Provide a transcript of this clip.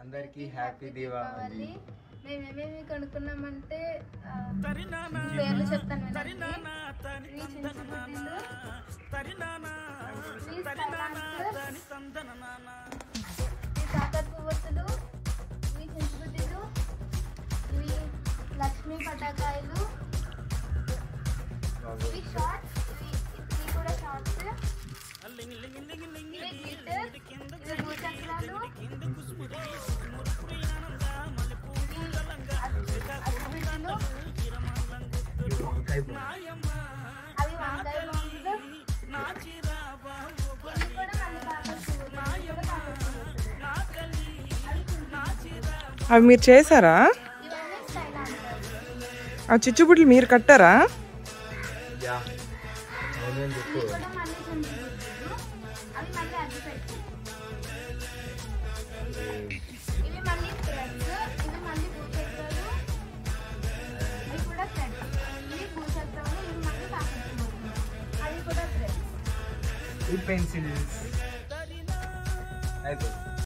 అందరికీ హ్యాపీ దీపావళి మేము ఏమేమి కొనుక్కున్నామంటే ఆ, పేర్లు చెప్తాను వినండి. ఇవి చించుబుడ్డీలు, ఇవి స్కైలాండ్స్, ఇవి కాకర పువ్వొత్తులు ఇవి చించుబుడ్డీలు ఇవి లక్ష్మీ పటాకాయలు ఇవి షార్ట్స్ ఇవి ఇవి కూడా షార్ట్స్ ఇవి గ్లిటర్స్ ఇవి భూచక్రాలు అగ్గిపెట్టెలు అవి వంకాయ బాంబులు ఇవి కూడా మళ్ళీ కాకర పువ్వులు ఇవి కూడా కాకర పువ్వులు అవి చించుబుడ్డీలు. అవి మీరు చేశారా ఇవన్నీ స్కైలాండ్స్ ఆ చిచ్చుబుడ్లు మీరు కట్టారా యా అవునని చెప్పు ఇవి కూడా మళ్ళీ చించుబుడ్డీలు అవి మళ్ళీ అగ్గిపెట్టెలు ఇవి మళ్ళీ థ్రెడ్స్ ఇవి మళ్ళీ భూచక్రాలు ఇవి కూడా థ్రెడ్స్ ఇవి భూచక్రాలు ఇవి మళ్ళీ కాకర అవి కూడా థ్రెడ్స్ ఈ పెన్సిల్స్ అయిపోయింది